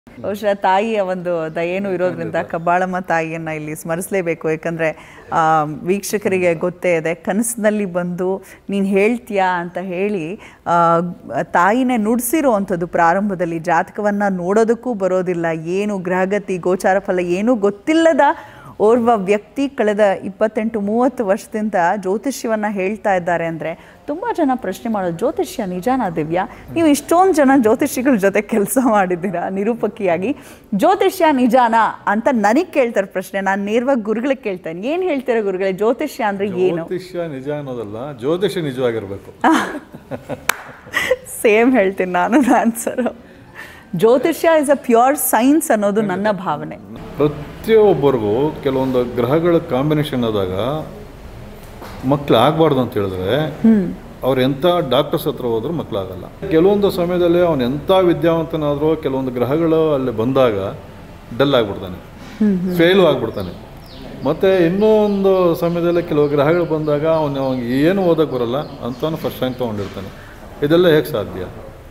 ಬಹುಶಃ ತಾಯಿಯ ಒಂದು ದಯೇನು ಇರೋದ್ರಿಂದ ಕಬ್ಬಾಳಮ್ಮ ತಾಯಿಯನ್ನ ಇಲ್ಲಿ ಸ್ಮರಿಸಲೇಬೇಕು ಯಾಕಂದ್ರೆ ಆ, ವೀಕ್ಷಕರಿಗೆ ಗೊತ್ತೇ ಇದೆ ಕನಸಿನಲ್ಲಿ ಬಂದು ನೀನು ಹೇಳ್ತೀಯಾ ಅಂತ ಹೇಳಿ ಆ, ತಾಯಿನೇ ನುಡಿಸಿರೋ ಅಂಥದ್ದು ಪ್ರಾರಂಭದಲ್ಲಿ ಜಾತಕವನ್ನ ನೋಡೋದಕ್ಕೂ ಬರೋದಿಲ್ಲ ಏನು ಗ್ರಹಗತಿ ಗೋಚಾರ ಫಲ ಏನೂ ಗೊತ್ತಿಲ್ಲದ ಓರ್ವ ವ್ಯಕ್ತಿ ಕಳೆದ ಇಪ್ಪತ್ತೆಂಟು ಮೂವತ್ತು ವರ್ಷದಿಂದ ಜ್ಯೋತಿಷ್ಯವನ್ನ ಹೇಳ್ತಾ ಇದ್ದಾರೆ ಅಂದರೆ ತುಂಬ ಜನ ಪ್ರಶ್ನೆ ಮಾಡೋದು ಜ್ಯೋತಿಷ್ಯ ನಿಜಾನ ದಿವ್ಯಾ ನೀವು ಇಷ್ಟೊಂದು ಜನ ಜ್ಯೋತಿಷಿಗಳ ಜೊತೆ ಕೆಲಸ ಮಾಡಿದ್ದೀರಾ ನಿರೂಪಕಿಯಾಗಿ ಜ್ಯೋತಿಷ್ಯ ನಿಜಾನ ಅಂತ ನನಗೆ ಕೇಳ್ತಾರೆ ಪ್ರಶ್ನೆ ನಾನು ನೇರವಾಗಿ ಗುರುಗಳಿಗೆ ಕೇಳ್ತೇನೆ ಏನು ಹೇಳ್ತೀರಾ ಗುರುಗಳೇ ಜ್ಯೋತಿಷ್ಯ ಅಂದರೆ ಏನು ಜ್ಯೋತಿಷ್ಯ ನಿಜ ಅನ್ನೋದಲ್ಲ ಜ್ಯೋತಿಷ್ಯ ನಿಜವಾಗಿರ್ಬೇಕು ಸೇಮ್ ಹೇಳ್ತೀನಿ ನಾನು ಆನ್ಸರು ಜ್ಯೋತಿಷ್ಯ ಇಸ್ ಅ ಪ್ಯೂರ್ ಸೈನ್ಸ್ ಅನ್ನೋದು ನನ್ನ ಭಾವನೆ ಪ್ರತಿಯೊಬ್ಬರಿಗೂ ಕೆಲವೊಂದು ಗ್ರಹಗಳ ಕಾಂಬಿನೇಷನ್ ಆದಾಗ ಮಕ್ಳು ಆಗಬಾರ್ದು ಅಂತ ಹೇಳಿದ್ರೆ ಅವ್ರು ಎಂಥ ಡಾಕ್ಟರ್ಸ್ ಹತ್ರ ಹೋದ್ರೂ ಮಕ್ಕಳಾಗಲ್ಲ ಕೆಲವೊಂದು ಸಮಯದಲ್ಲಿ ಅವನು ಎಂಥ ವಿದ್ಯಾವಂತನಾದರೂ ಕೆಲವೊಂದು ಗ್ರಹಗಳು ಅಲ್ಲಿ ಬಂದಾಗ ಡಲ್ ಆಗಿಬಿಡ್ತಾನೆ ಫೇಲು ಆಗಿಬಿಡ್ತಾನೆ ಮತ್ತು ಇನ್ನೂ ಒಂದು ಸಮಯದಲ್ಲಿ ಕೆಲವು ಗ್ರಹಗಳು ಬಂದಾಗ ಅವನು ಅವ್ನಿಗೆ ಏನು ಓದಕ್ಕೆ ಬರಲ್ಲ ಅಂತಾನು ಫಸ್ಟ್ ರ್ಯಾಂಕ್ ತೊಗೊಂಡಿರ್ತಾನೆ ಇದೆಲ್ಲ ಹೇಗೆ ಸಾಧ್ಯ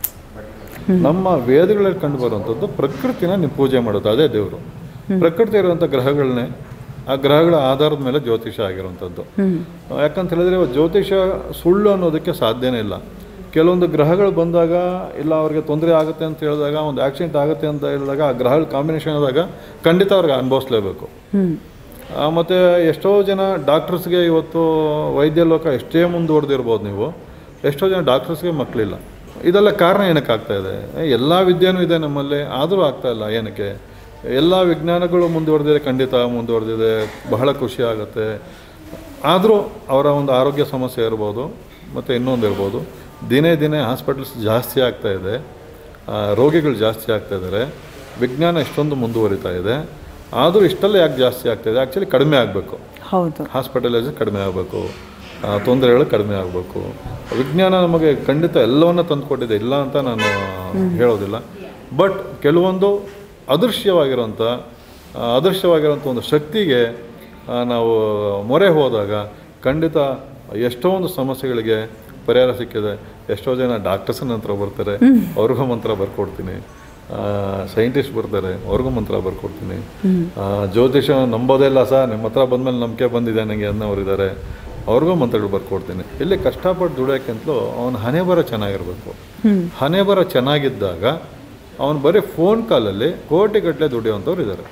ನಮ್ಮ ವೇದಗಳಲ್ಲಿ ಕಂಡು ಬರುವಂಥದ್ದು ಪ್ರಕೃತಿನ ನೀವು ಪೂಜೆ ಮಾಡೋದು ಅದೇ ದೇವರು ಪ್ರಕೃತಿ ಇರುವಂಥ ಗ್ರಹಗಳನ್ನೇ ಆ ಗ್ರಹಗಳ ಆಧಾರದ ಮೇಲೆ ಜ್ಯೋತಿಷ ಆಗಿರುವಂಥದ್ದು ಯಾಕಂತ ಹೇಳಿದ್ರೆ ಜ್ಯೋತಿಷ ಸುಳ್ಳು ಅನ್ನೋದಕ್ಕೆ ಸಾಧ್ಯನೇ ಇಲ್ಲ ಕೆಲವೊಂದು ಗ್ರಹಗಳು ಬಂದಾಗ ಇಲ್ಲ ಅವ್ರಿಗೆ ತೊಂದರೆ ಆಗುತ್ತೆ ಅಂತ ಹೇಳಿದಾಗ ಒಂದು ಆಕ್ಸಿಡೆಂಟ್ ಆಗುತ್ತೆ ಅಂತ ಹೇಳಿದಾಗ ಆ ಗ್ರಹಗಳ ಕಾಂಬಿನೇಷನ್ ಆದಾಗ ಖಂಡಿತ ಅವ್ರಿಗೆ ಅನುಭವಿಸ್ಲೇಬೇಕು ಆ, ಮತ್ತೆ ಎಷ್ಟೋ ಜನ ಡಾಕ್ಟರ್ಸ್ಗೆ ಇವತ್ತು ವೈದ್ಯ ಲೋಕ ಎಷ್ಟೇ ಮುಂದುವರೆದಿರ್ಬೋದು ನೀವು ಎಷ್ಟೋ ಜನ ಡಾಕ್ಟರ್ಸ್ಗೆ ಮಕ್ಕಳಿಲ್ಲ ಇದೆಲ್ಲ ಕಾರಣ ಏನಕ್ಕೆ ಆಗ್ತಾ ಇದೆ ಎಲ್ಲ ವಿದ್ಯೆನೂ ಇದೆ ನಮ್ಮಲ್ಲಿ ಆದರೂ ಆಗ್ತಾ ಇಲ್ಲ ಏನಕ್ಕೆ ಎಲ್ಲ ವಿಜ್ಞಾನಗಳು ಮುಂದುವರೆದಿದೆ ಖಂಡಿತ ಮುಂದುವರೆದಿದೆ ಬಹಳ ಖುಷಿ ಆಗುತ್ತೆ ಆದರೂ ಅವರ ಒಂದು ಆರೋಗ್ಯ ಸಮಸ್ಯೆ ಇರ್ಬೋದು ಮತ್ತು ಇನ್ನೊಂದು ಇರ್ಬೋದು ದಿನೇ ದಿನೇ ಹಾಸ್ಪಿಟಲ್ಸ್ ಜಾಸ್ತಿ ಆಗ್ತಾ ಇದೆ ಆ, ರೋಗಿಗಳು ಜಾಸ್ತಿ ಆಗ್ತಾ ಇದ್ದಾರೆ ವಿಜ್ಞಾನ ಇಷ್ಟೊಂದು ಮುಂದುವರಿತಾ ಇದೆ ಆದರೂ ಇಷ್ಟೆಲ್ಲ ಯಾಕೆ ಜಾಸ್ತಿ ಆಗ್ತಾ ಇದೆ ಆ್ಯಕ್ಚುಲಿ ಕಡಿಮೆ ಆಗಬೇಕು ಹೌದು ಹಾಸ್ಪಿಟಲೈಸ್ ಕಡಿಮೆ ಆಗಬೇಕು ತೊಂದರೆಗಳು ಕಡಿಮೆ ಆಗಬೇಕು ವಿಜ್ಞಾನ ನಮಗೆ ಖಂಡಿತ ಎಲ್ಲವನ್ನ ತಂದುಕೊಟ್ಟಿದೆ ಇಲ್ಲ ಅಂತ ನಾನು ಹೇಳೋದಿಲ್ಲ ಬಟ್ ಕೆಲವೊಂದು ಅದೃಶ್ಯವಾಗಿರೋಂಥ ಆ, ಅದೃಶ್ಯವಾಗಿರೋಂಥ ಒಂದು ಶಕ್ತಿಗೆ ಆ, ನಾವು ಮೊರೆ ಹೋದಾಗ ಖಂಡಿತ ಎಷ್ಟೋ ಒಂದು ಸಮಸ್ಯೆಗಳಿಗೆ ಪರಿಹಾರ ಸಿಕ್ಕಿದೆ ಎಷ್ಟೋ ಜನ ಡಾಕ್ಟರ್ಸ್ನ ಹತ್ರ ಬರ್ತಾರೆ ಅವ್ರಿಗೂ ಮಂತ್ರ ಬರ್ಕೊಡ್ತೀನಿ ಸೈಂಟಿಸ್ಟ್ ಬರ್ತಾರೆ ಅವ್ರಿಗೂ ಮಂತ್ರ ಬರ್ಕೊಡ್ತೀನಿ ಆ, ಜ್ಯೋತಿಷ ನಂಬೋದೇ ಇಲ್ಲ ಸರ್ ನಿಮ್ಮ ಹತ್ರ ಬಂದಮೇಲೆ ನಂಬಿಕೆ ಬಂದಿದೆ ನನಗೆ ಅನ್ನೋರಿದ್ದಾರೆ ಅವ್ರಿಗೂ ಮಂತ್ರಗಳು ಬರ್ಕೊಡ್ತೀನಿ ಇಲ್ಲಿ ಕಷ್ಟಪಟ್ಟು ದುಡಿಯೋಕ್ಕಿಂತಲೂ ಅವನ ಹಣೆ ಬರ ಚೆನ್ನಾಗಿರ್ಬೇಕು ಹಣೆ ಬರ ಚೆನ್ನಾಗಿದ್ದಾಗ ಅವನು ಬರೀ ಫೋನ್ ಕಾಲಲ್ಲಿ ಕೋಟಿಗಟ್ಟಲೆ ದುಡಿಯುವಂಥವ್ರು ಇದ್ದಾರೆ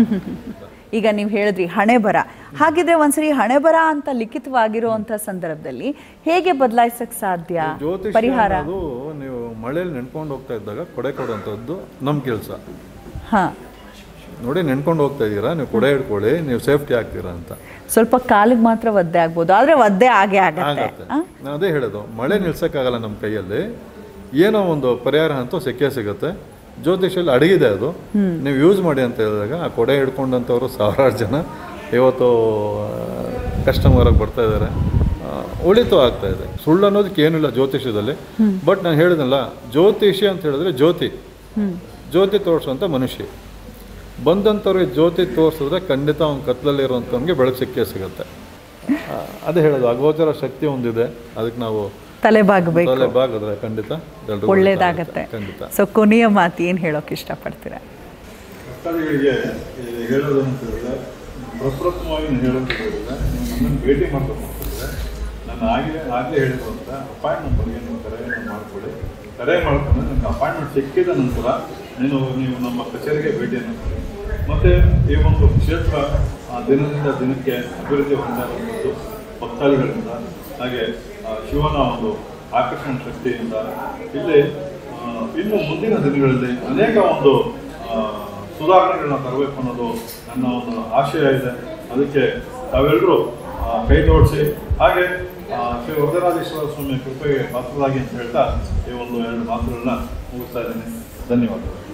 ಈಗ ನೀವು ಹೇಳಿದ್ರಿ ಹಣೆ ಬರ ಹಾಗಿದ್ರೆ ಒಂದ್ಸರಿ ಹಣೆ ಬರ ಅಂತ ಲಿಖಿತವಾಗಿರುವಂಥ ಸಂದರ್ಭದಲ್ಲಿ ಹೇಗೆ ಬದಲಾಯಿಸಕ್ ಸಾಧ್ಯ ಜ್ಯೋತಿಷ ಪರಿಹಾರ ಅನ್ನೋದು ನೀವು ಮಳೆಯಲ್ಲಿ ನೆನ್ಕೊಂಡು ಹೋಗ್ತಾ ಇದ್ದಾಗ ಕೊಡೆ ಕೊಡುವಂಥದ್ದು ನಮ್ಮ ಕೆಲಸ ಹಾ ನೋಡಿ ನೆನ್ಕೊಂಡು ಹೋಗ್ತಾ ಇದ್ದೀರಾ ನೀವು ಕೊಡೆ ಹಿಡ್ಕೊಳ್ಳಿ ನೀವು ಸೇಫ್ಟಿ ಆಗ್ತೀರಾ ಅಂತ ಸ್ವಲ್ಪ ಕಾಲಿಗೆ ಮಾತ್ರ ಒದ್ದೆ ಆಗ್ಬೋದು ಆದ್ರೆ ಒದ್ದೆ ಆಗೇ ಆಗತ್ತೆ ಆಗತ್ತೆ ನಾನು ಅದೇ ಹೇಳೋದು ಮಳೆ ನಿಲ್ಸಕ್ಕಾಗಲ್ಲ ನಮ್ಮ ಕೈಯಲ್ಲಿ ಏನೋ ಒಂದು ಪರಿಹಾರ ಅಂತೂ ಸಿಕ್ಕೇ ಸಿಗುತ್ತೆ ಜ್ಯೋತಿಷಲ್ಲಿ ಅಡಗಿದೆ ಅದು ನೀವು ಯೂಸ್ ಮಾಡಿ ಅಂತ ಹೇಳಿದಾಗ ಆ ಕೊಡೆ ಹಿಡ್ಕೊಂಡಂಥವ್ರು ಸಾವಿರಾರು ಜನ ಇವತ್ತು ಕಸ್ಟಮರಾಗಿ ಬರ್ತಾ ಇದ್ದಾರೆ ಒಳಿತು ಆಗ್ತಾ ಇದೆ ಸುಳ್ಳು ಅನ್ನೋದಕ್ಕೆ ಏನಿಲ್ಲ ಜ್ಯೋತಿಷ್ಯದಲ್ಲಿ ಬಟ್ ನಾನು ಹೇಳಿದ್ನಲ್ಲ ಜ್ಯೋತಿಷಿ ಅಂತ ಹೇಳಿದ್ರೆ ಜ್ಯೋತಿ ಜ್ಯೋತಿ ತೋರಿಸುವಂಥ ಮನುಷ್ಯ ಬಂದಂಥವ್ರಿಗೆ ಜ್ಯೋತಿ ತೋರಿಸಿದ್ರೆ ಖಂಡಿತ ಅವ್ನ ಕತ್ಲಲ್ಲಿರುವಂಥವ್ನಿಗೆ ಬೆಳಕು ಸಿಕ್ಕೇ ಸಿಗುತ್ತೆ ಆ, ಅದೇ ಹೇಳೋದು ಅಗೋಚರ ಶಕ್ತಿ ಒಂದಿದೆ ಅದಕ್ಕೆ ನಾವು ತಲೆ ಬಾಗಬೇಕು ತಲೆ ಬಾಗಿದ್ರೆ ಖಂಡಿತ ಎಲ್ರಿಗೂ ಒಳ್ಳೇದಾಗತ್ತೆ ಖಂಡಿತ ಸೊ ಕೊನೆಯ ಮಾತು ಏನು ಹೇಳೋಕೆ ಇಷ್ಟಪಡ್ತೀರಾ ಭಕ್ತಾದಿಗಳಿಗೆ ಇದು ಹೇಳೋದು ಅಂತ ಹೇಳಿದ್ರೆ ಪ್ರಪ್ರಥಮವಾಗಿ ನಾನು ಹೇಳೋದು ಹೇಳಿದ್ರೆ ನೀವು ನನ್ನನ್ನು ಭೇಟಿ ಮಾಡಬೇಕು ಅಂತಂದರೆ ನಾನು ಆಗಲೇ ಆಗಲೇ ಹೇಳಿದ್ರು ಅಂತ ಅಪಾಯಿಂಟ್ಮೆಂಟ್ ಬಗ್ಗೆ ನೀವು ಕರೆಯನ್ನು ಮಾಡ್ಕೊಳ್ಳಿ ಕರೆ ಮಾಡ್ಕೊಂಡು ನಿಮ್ಗೆ ಅಪಾಯಿಂಟ್ಮೆಂಟ್ ಸಿಕ್ಕಿದ ನಂತರ ನೀನು ನೀವು ನಮ್ಮ ಕಚೇರಿಗೆ ಭೇಟಿಯನ್ನು ಕೊಡಿ ಮತ್ತು ಈ ಒಂದು ಕ್ಷೇತ್ರ ಆ, ದಿನದಿಂದ ದಿನಕ್ಕೆ ಅಭಿವೃದ್ಧಿ ಹೊಂದಿರುವಂಥದ್ದು ಭಕ್ತಾದಿಗಳಿಂದ ಹಾಗೆ ಆ, ಶಿವನ ಒಂದು ಆಕರ್ಷಣ ಶಕ್ತಿಯಿಂದ ಇಲ್ಲಿ ಆ, ಇನ್ನು ಮುಂದಿನ ದಿನಗಳಲ್ಲಿ ಅನೇಕ ಒಂದು ಆ, ಸುಧಾರಣೆಗಳನ್ನ ತರಬೇಕು ಅನ್ನೋದು ನನ್ನ ಒಂದು ಆಶಯ ಇದೆ ಅದಕ್ಕೆ ತಾವೆಲ್ಲರೂ ಆ, ಕೈ ಜೋಡಿಸಿ ಹಾಗೆ ಆ, ಶ್ರೀ ವರದರಾಜೇಶ್ವರ ಸ್ವಾಮಿ ಕೃಪೆಗೆ ಪಾತ್ರರಾಗಿ ಅಂತ ಹೇಳ್ತಾ ಈ ಒಂದು ಎರಡು ಮಾತುಗಳನ್ನ ಮುಗಿಸ್ತಾ ಇದ್ದೀನಿ ಧನ್ಯವಾದಗಳು